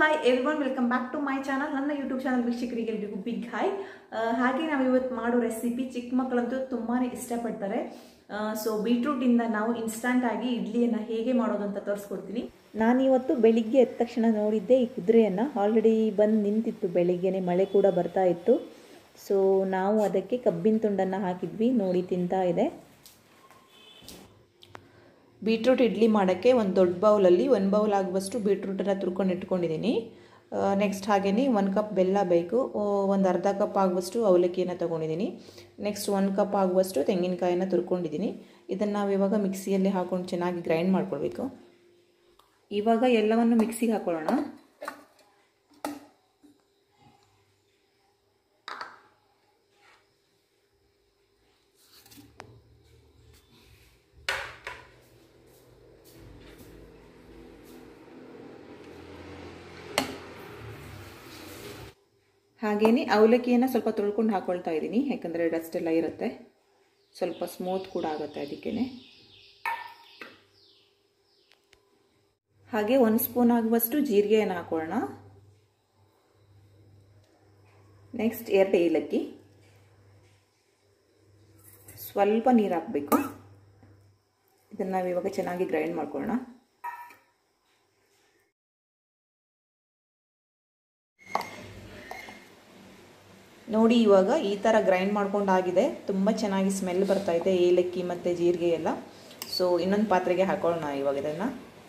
hi everyone welcome back to my channel ನನ್ನ YouTube channel ವೀಕ್ಷಕರಿಗೆ ಎಲ್ರಿಗೂ ಬಿಗ್ ಹಾಯ್ ಹಾಗೆ ನಾವು ಇವತ್ತು ಮಾಡೋ ರೆಸಿಪಿ ಚಿಕ್ಕ ಮಕ್ಕಳಂತೂ ತುಂಬಾ ಇಷ್ಟಪಡ್ತಾರೆ ಸೊ ಬೀಟ್ರೂಟಿಂದ ನಾವು ಇನ್ಸ್ಟಂಟ್ ಆಗಿ ಇಡ್ಲಿಯನ್ನು ಹೇಗೆ ಮಾಡೋದು ಅಂತ ತೋರಿಸ್ಕೊಡ್ತೀನಿ ನಾನಿವತ್ತು ಬೆಳಿಗ್ಗೆ ಎದ್ದ ತಕ್ಷಣ ನೋಡಿದ್ದೆ ಈ ಕುದುರೆಯನ್ನು ಆಲ್ರೆಡಿ ಬಂದು ನಿಂತಿತ್ತು ಬೆಳಿಗ್ಗೆನೆ ಮಳೆ ಕೂಡ ಬರ್ತಾ ಇತ್ತು ಸೊ ನಾವು ಅದಕ್ಕೆ ಕಬ್ಬಿನ ತುಂಡನ್ನು ಹಾಕಿದ್ವಿ ನೋಡಿ ತಿಂತಾ ಇದೆ ಬೀಟ್ರೂಟ್ ಇಡ್ಲಿ ಮಾಡೋಕ್ಕೆ ಒಂದು ದೊಡ್ಡ ಬೌಲಲ್ಲಿ ಒಂದು ಬೌಲ್ ಆಗುವಷ್ಟು ಬೀಟ್ರೂಟನ್ನು ತುರ್ಕೊಂಡು ಇಟ್ಕೊಂಡಿದ್ದೀನಿ ನೆಕ್ಸ್ಟ್ ಹಾಗೆಯೇ ಒಂದು ಕಪ್ ಬೆಲ್ಲ ಬೇಕು ಒಂದು ಅರ್ಧ ಕಪ್ ಆಗುವಷ್ಟು ಅವಲಕ್ಕಿಯನ್ನು ತೊಗೊಂಡಿದ್ದೀನಿ ನೆಕ್ಸ್ಟ್ ಒಂದು ಕಪ್ ಆಗುವಷ್ಟು ತೆಂಗಿನಕಾಯಿನ ತುರ್ಕೊಂಡಿದ್ದೀನಿ ಇದನ್ನು ನಾವು ಇವಾಗ ಮಿಕ್ಸಿಯಲ್ಲಿ ಹಾಕೊಂಡು ಚೆನ್ನಾಗಿ ಗ್ರೈಂಡ್ ಮಾಡ್ಕೊಳ್ಬೇಕು ಇವಾಗ ಎಲ್ಲವನ್ನು ಮಿಕ್ಸಿಗೆ ಹಾಕೊಳ್ಳೋಣ ಹಾಗೆಯೇ ಅವಲಕ್ಕಿಯನ್ನು ಸ್ವಲ್ಪ ತೊಳ್ಕೊಂಡು ಹಾಕ್ಕೊಳ್ತಾ ಇದ್ದೀನಿ ಯಾಕಂದರೆ ಡಸ್ಟ್ ಎಲ್ಲ ಇರುತ್ತೆ ಸ್ವಲ್ಪ ಸ್ಮೂತ್ ಕೂಡ ಆಗುತ್ತೆ ಅದಕ್ಕೇ ಹಾಗೆ ಒಂದು ಸ್ಪೂನ್ ಆಗುವಷ್ಟು ಜೀರಿಗೆಯನ್ನು ಹಾಕೊಳ್ಳೋಣ ನೆಕ್ಸ್ಟ್ ಎರಡು ಏಲಕ್ಕಿ ಸ್ವಲ್ಪ ನೀರು ಹಾಕಬೇಕು ಇದನ್ನು ನಾವು ಇವಾಗ ಚೆನ್ನಾಗಿ ಗ್ರೈಂಡ್ ಮಾಡ್ಕೊಳ್ಳೋಣ ನೋಡಿ ಇವಾಗ ಈ ಥರ ಗ್ರೈಂಡ್ ಮಾಡ್ಕೊಂಡಾಗಿದೆ ತುಂಬ ಚೆನ್ನಾಗಿ ಸ್ಮೆಲ್ ಬರ್ತಾ ಇದೆ ಏಲಕ್ಕಿ ಮತ್ತು ಜೀರಿಗೆ ಎಲ್ಲ ಸೊ ಇನ್ನೊಂದು ಪಾತ್ರೆಗೆ ಹಾಕೊಳ್ಳೋಣ ಇವಾಗ ಇದನ್ನು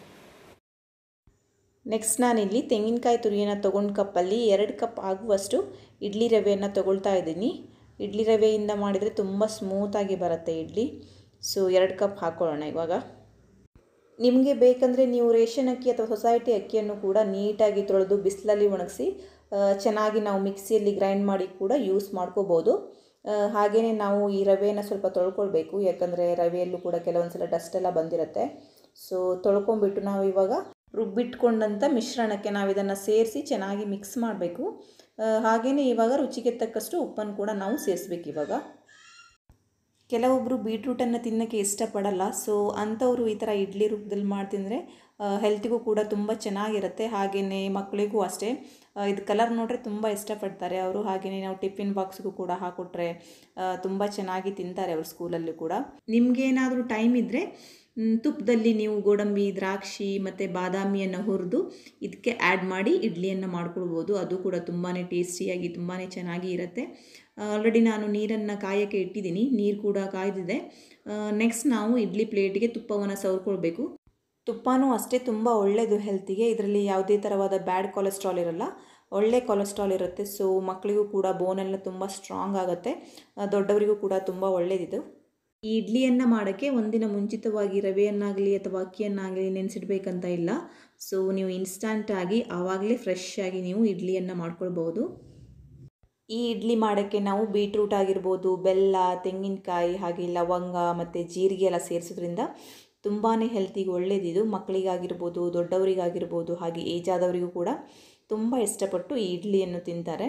ನೆಕ್ಸ್ಟ್ ನಾನಿಲ್ಲಿ ತೆಂಗಿನಕಾಯಿ ತುರಿಯನ್ನು ತೊಗೊಂಡು ಕಪ್ಪಲ್ಲಿ ಎರಡು ಕಪ್ ಆಗುವಷ್ಟು ಇಡ್ಲಿ ರವೆಯನ್ನು ತೊಗೊಳ್ತಾ ಇದ್ದೀನಿ ಇಡ್ಲಿ ರವೆಯಿಂದ ಮಾಡಿದರೆ ತುಂಬ ಸ್ಮೂತಾಗಿ ಬರುತ್ತೆ ಇಡ್ಲಿ ಸೊ ಎರಡು ಕಪ್ ಹಾಕ್ಕೊಳ್ಳೋಣ ಇವಾಗ ನಿಮಗೆ ಬೇಕಂದರೆ ನೀವು ರೇಷನ್ ಅಕ್ಕಿ ಅಥವಾ ಸೊಸೈಟಿ ಅಕ್ಕಿಯನ್ನು ಕೂಡ ನೀಟಾಗಿ ತೊಳೆದು ಬಿಸಿಲಲ್ಲಿ ಒಣಗಿಸಿ ಚೆನ್ನಾಗಿ ನಾವು ಮಿಕ್ಸಿಯಲ್ಲಿ ಗ್ರೈಂಡ್ ಮಾಡಿ ಕೂಡ ಯೂಸ್ ಮಾಡ್ಕೋಬೋದು ಹಾಗೆಯೇ ನಾವು ಈ ರವೆಯನ್ನು ಸ್ವಲ್ಪ ತೊಳ್ಕೊಳ್ಬೇಕು ಯಾಕಂದರೆ ರವೆಯಲ್ಲೂ ಕೂಡ ಕೆಲವೊಂದು ಸಲ ಡಸ್ಟ್ ಎಲ್ಲ ಬಂದಿರುತ್ತೆ ಸೊ ತೊಳ್ಕೊಂಬಿಟ್ಟು ನಾವು ಇವಾಗ ರುಬ್ಬಿಟ್ಕೊಂಡಂಥ ಮಿಶ್ರಣಕ್ಕೆ ನಾವು ಇದನ್ನು ಸೇರಿಸಿ ಚೆನ್ನಾಗಿ ಮಿಕ್ಸ್ ಮಾಡಬೇಕು ಹಾಗೆಯೇ ಇವಾಗ ರುಚಿಗೆ ತಕ್ಕಷ್ಟು ಉಪ್ಪನ್ನು ಕೂಡ ನಾವು ಸೇರಿಸ್ಬೇಕು ಇವಾಗ ಕೆಲವೊಬ್ಬರು ಬೀಟ್ರೂಟನ್ನು ತಿನ್ನೋಕ್ಕೆ ಇಷ್ಟಪಡಲ್ಲ ಸೊ ಅಂಥವರು ಈ ಥರ ಇಡ್ಲಿ ರೂಪದಲ್ಲಿ ಮಾಡಿ ತಿಂದರೆ ಹೆಲ್ತಿಗೂ ಕೂಡ ತುಂಬ ಚೆನ್ನಾಗಿರುತ್ತೆ ಹಾಗೆಯೇ ಮಕ್ಕಳಿಗೂ ಅಷ್ಟೇ ಇದು ಕಲರ್ ನೋಡಿದ್ರೆ ತುಂಬ ಇಷ್ಟಪಡ್ತಾರೆ ಅವರು ಹಾಗೆಯೇ ನಾವು ಟಿಫಿನ್ ಬಾಕ್ಸ್ಗೂ ಕೂಡ ಹಾಕೊಟ್ರೆ ತುಂಬ ಚೆನ್ನಾಗಿ ತಿಂತಾರೆ ಅವರು ಸ್ಕೂಲಲ್ಲೂ ಕೂಡ ನಿಮಗೇನಾದರೂ ಟೈಮ್ ಇದ್ದರೆ ತುಪ್ಪದಲ್ಲಿ ನೀವು ಗೋಡಂಬಿ ದ್ರಾಕ್ಷಿ ಮತ್ತು ಬಾದಾಮಿಯನ್ನು ಹುರಿದು ಇದಕ್ಕೆ ಆ್ಯಡ್ ಮಾಡಿ ಇಡ್ಲಿಯನ್ನು ಮಾಡ್ಕೊಳ್ಬೋದು ಅದು ಕೂಡ ತುಂಬಾ ಟೇಸ್ಟಿಯಾಗಿ ತುಂಬಾ ಚೆನ್ನಾಗಿ ಇರುತ್ತೆ ಆಲ್ರೆಡಿ ನಾನು ನೀರನ್ನು ಕಾಯೋಕ್ಕೆ ಇಟ್ಟಿದ್ದೀನಿ ನೀರು ಕೂಡ ಕಾಯ್ದಿದೆ ನೆಕ್ಸ್ಟ್ ನಾವು ಇಡ್ಲಿ ಪ್ಲೇಟಿಗೆ ತುಪ್ಪವನ್ನು ಸವರ್ಕೊಳ್ಬೇಕು ತುಪ್ಪನೂ ಅಷ್ಟೇ ತುಂಬ ಒಳ್ಳೆಯದು ಹೆಲ್ತಿಗೆ ಇದರಲ್ಲಿ ಯಾವುದೇ ಥರವಾದ ಬ್ಯಾಡ್ ಕೊಲೆಸ್ಟ್ರಾಲ್ ಇರಲ್ಲ ಒಳ್ಳೆ ಕೊಲೆಸ್ಟ್ರಾಲ್ ಇರುತ್ತೆ ಸೊ ಮಕ್ಕಳಿಗೂ ಕೂಡ ಬೋನೆಲ್ಲ ತುಂಬ ಸ್ಟ್ರಾಂಗ್ ಆಗುತ್ತೆ ದೊಡ್ಡವರಿಗೂ ಕೂಡ ತುಂಬ ಒಳ್ಳೆಯದಿದು ಈ ಇಡ್ಲಿಯನ್ನು ಮಾಡೋಕ್ಕೆ ಒಂದಿನ ಮುಂಚಿತವಾಗಿ ರವೆಯನ್ನಾಗಲಿ ಅಥವಾ ಅಕ್ಕಿಯನ್ನಾಗಲಿ ನೆನೆಸಿಡ್ಬೇಕಂತ ಇಲ್ಲ ಸೊ ನೀವು ಇನ್ಸ್ಟಂಟಾಗಿ ಆವಾಗಲೇ ಫ್ರೆಶ್ ಆಗಿ ನೀವು ಇಡ್ಲಿಯನ್ನು ಮಾಡ್ಕೊಳ್ಬೋದು ಈ ಇಡ್ಲಿ ಮಾಡೋಕ್ಕೆ ನಾವು ಬೀಟ್ರೂಟ್ ಆಗಿರ್ಬೋದು ಬೆಲ್ಲ ತೆಂಗಿನಕಾಯಿ ಹಾಗೆ ಲವಂಗ ಮತ್ತು ಜೀರಿಗೆ ಎಲ್ಲ ಸೇರಿಸೋದ್ರಿಂದ ತುಂಬಾ ಹೆಲ್ತಿಗೆ ಒಳ್ಳೆಯದಿದು ಮಕ್ಕಳಿಗಾಗಿರ್ಬೋದು ದೊಡ್ಡವರಿಗಾಗಿರ್ಬೋದು ಹಾಗೆ ಏಜ್ ಆದವರಿಗೂ ಕೂಡ ತುಂಬ ಇಷ್ಟಪಟ್ಟು ಈ ಇಡ್ಲಿಯನ್ನು ತಿಂತಾರೆ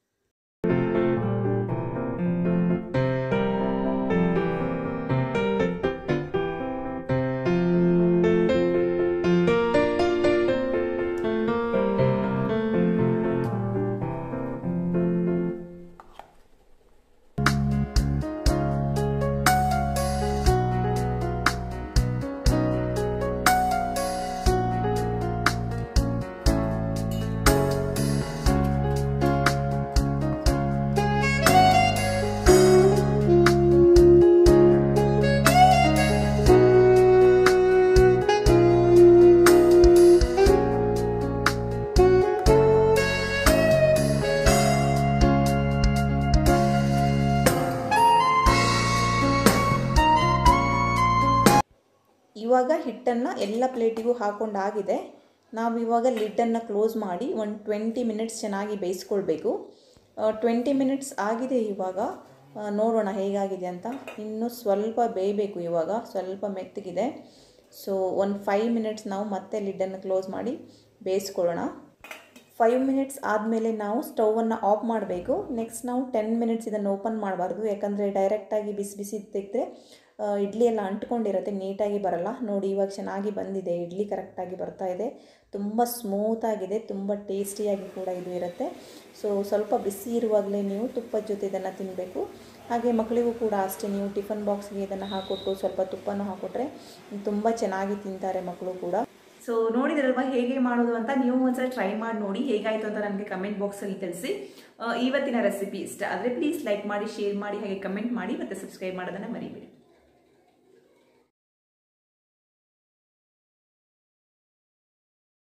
ಇವಾಗ ಹಿಟ್ಟನ್ನು ಎಲ್ಲ ಪ್ಲೇಟಿಗೂ ಹಾಕೊಂಡಾಗಿದೆ ನಾವು ಇವಾಗ ಲಿಡ್ಡನ್ನು ಕ್ಲೋಸ್ ಮಾಡಿ ಒಂದು ಟ್ವೆಂಟಿ ಮಿನಿಟ್ಸ್ ಚೆನ್ನಾಗಿ ಬೇಯಿಸ್ಕೊಳ್ಬೇಕು ಟ್ವೆಂಟಿ ಮಿನಿಟ್ಸ್ ಆಗಿದೆ ಇವಾಗ ನೋಡೋಣ ಹೇಗಾಗಿದೆ ಅಂತ ಇನ್ನೂ ಸ್ವಲ್ಪ ಬೇಯಬೇಕು ಇವಾಗ ಸ್ವಲ್ಪ ಮೆತ್ತಗಿದೆ ಸೊ ಒಂದು ಫೈವ್ ಮಿನಿಟ್ಸ್ ನಾವು ಮತ್ತೆ ಲಿಡ್ಡನ್ನು ಕ್ಲೋಸ್ ಮಾಡಿ ಬೇಯಿಸ್ಕೊಳ್ಳೋಣ ಫೈವ್ ಮಿನಿಟ್ಸ್ ಆದಮೇಲೆ ನಾವು ಸ್ಟವನ್ನು ಆಫ್ ಮಾಡಬೇಕು ನೆಕ್ಸ್ಟ್ ನಾವು ಟೆನ್ ಮಿನಿಟ್ಸ್ ಇದನ್ನು ಓಪನ್ ಮಾಡಬಾರ್ದು ಯಾಕಂದರೆ ಡೈರೆಕ್ಟಾಗಿ ಬಿಸಿ ಬಿಸಿ ತೆಗೆದ್ರೆ ಇಡ್ಲಿ ಎಲ್ಲ ಅಂಟ್ಕೊಂಡಿರುತ್ತೆ ನೀಟಾಗಿ ಬರಲ್ಲ ನೋಡಿ ಇವಾಗ ಚೆನ್ನಾಗಿ ಬಂದಿದೆ ಇಡ್ಲಿ ಕರೆಕ್ಟಾಗಿ ಬರ್ತಾ ಇದೆ ತುಂಬ ಸ್ಮೂತಾಗಿದೆ ತುಂಬ ಟೇಸ್ಟಿಯಾಗಿ ಕೂಡ ಇದು ಇರುತ್ತೆ ಸೊ ಸ್ವಲ್ಪ ಬಿಸಿ ಇರುವಾಗಲೇ ನೀವು ತುಪ್ಪದ ಜೊತೆ ಇದನ್ನು ತಿನ್ನಬೇಕು ಹಾಗೆ ಮಕ್ಕಳಿಗೂ ಕೂಡ ಅಷ್ಟೇ ನೀವು ಟಿಫನ್ ಬಾಕ್ಸ್ಗೆ ಇದನ್ನು ಹಾಕ್ಕೊಟ್ಟು ಸ್ವಲ್ಪ ತುಪ್ಪನೂ ಹಾಕ್ಕೊಟ್ರೆ ತುಂಬ ಚೆನ್ನಾಗಿ ತಿಂತಾರೆ ಮಕ್ಕಳು ಕೂಡ ಸೊ ನೋಡಿದ್ರಲ್ವಾ ಹೇಗೆ ಮಾಡೋದು ಅಂತ ನೀವು ಒಂದ್ಸಲ ಟ್ರೈ ಮಾಡಿ ನೋಡಿ ಹೇಗಾಯಿತು ಅಂತ ನನಗೆ ಕಮೆಂಟ್ ಬಾಕ್ಸಲ್ಲಿ ತಿಳಿಸಿ ಇವತ್ತಿನ ರೆಸಿಪಿ ಇಷ್ಟ ಆದರೆ ಪ್ಲೀಸ್ ಲೈಕ್ ಮಾಡಿ ಶೇರ್ ಮಾಡಿ ಹಾಗೆ ಕಮೆಂಟ್ ಮಾಡಿ ಮತ್ತು ಸಬ್ಸ್ಕ್ರೈಬ್ ಮಾಡೋದನ್ನು ಮರಿಬೇಡಿ